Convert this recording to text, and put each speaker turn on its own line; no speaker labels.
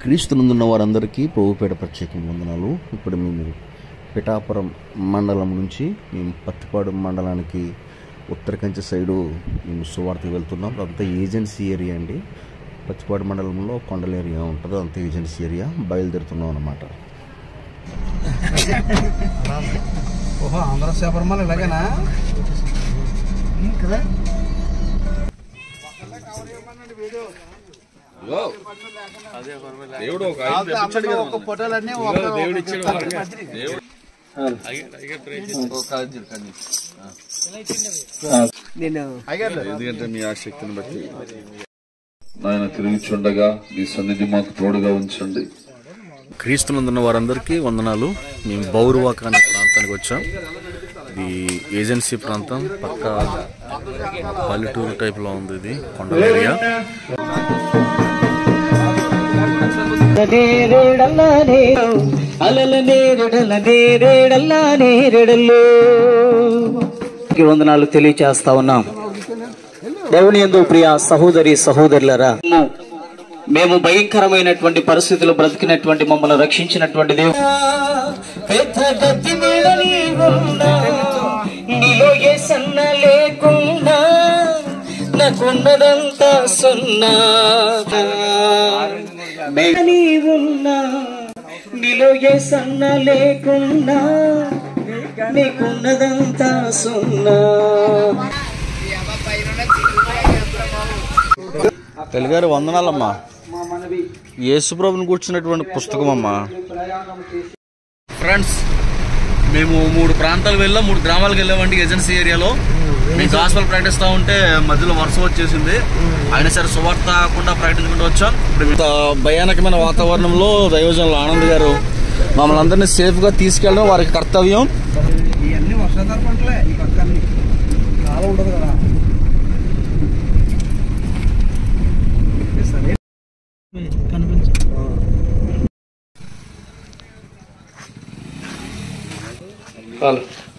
క్రీస్తునందున్న వారందరికీ ప్రభుపేట ప్రత్యేక వందనాలు ఇప్పుడు మేము పిఠాపురం మండలం నుంచి మేము పత్తిపాడు మండలానికి ఉత్తర కంచె సైడు మేము సువార్తకి వెళ్తున్నాం అదంతా ఏజెన్సీ ఏరియా అండి పత్తిపాడు మండలంలో కొండల ఏరియా ఉంటుంది అంతా ఏజెన్సీ ఏరియా బయలుదేరుతున్నాం అన్నమాట
ఓహో ఆంధ్ర శబరిమల ఇలాగేనా కదా
దేవుడు ఒక ఐదు తెప్పించాడు కదా
ఒక ఫోటోలన్నీ
దేవుడు ఇచ్చాడు దేవుడు
నేను
ఎందుకంటే మీ ఆసక్తిని బట్టి నాయన తిరిగి చుండగా మీ సన్నిధి మాకు తోడుగా ఉంచండి
క్రీస్తునందున్న వారందరికీ వందనాలు మేము బౌరువాక అనే ప్రాంతానికి వచ్చాం ఇది ఏజెన్సీ ప్రాంతం పక్క పల్లెటూరు టైప్లో ఉంది ఇది కొండల ఏరియా
నేరేడల్లా నేరు అలల నేరేడల నేరేడల్లా నేరేడల్లో వందనాలు తెలియచేస్తా ఉన్నాం దేవుని ఎందు ప్రియ సహోదరి సహోదరులరా మేము భయంకరమైనటువంటి పరిస్థితులు బ్రతికినటువంటి మమ్మల్ని రక్షించినటువంటి దేవుడు పెద్ద గతి మీద నీవున్నా, నీలో ఏ సన్న లేకున్నా నాకున్నదంతా సున్నా నీవున్నా నీలో ఏ సన్న లేకున్నా నీకున్నదంతా సున్నా
తెలుగారు వందనాలమ్మా యేసుప్రభుని కూర్చున్నటువంటి పుస్తకం అమ్మా ఫ్రెండ్స్ మేము మూడు ప్రాంతాలకు వెళ్ళాం మూడు గ్రామాలకు వెళ్ళామండి ఏజెన్సీ ఏరియాలో మేము గాస్పల్ ప్రకటిస్తూ ఉంటే మధ్యలో వర్షం వచ్చేసింది అయినా సరే సువార్త కాకుండా ప్రకటించుకుంటూ వచ్చాం ఇప్పుడు ఇంత భయానకమైన వాతావరణంలో దైవజనులు ఆనంద్ గారు మమ్మల్ని అందరినీ సేఫ్గా తీసుకెళ్ళడం వారికి కర్తవ్యం
ఇవన్నీ వర్షాధార పంటలే ఈ పక్క అన్ని కాలం ఉండదు కదా సరే
చాలు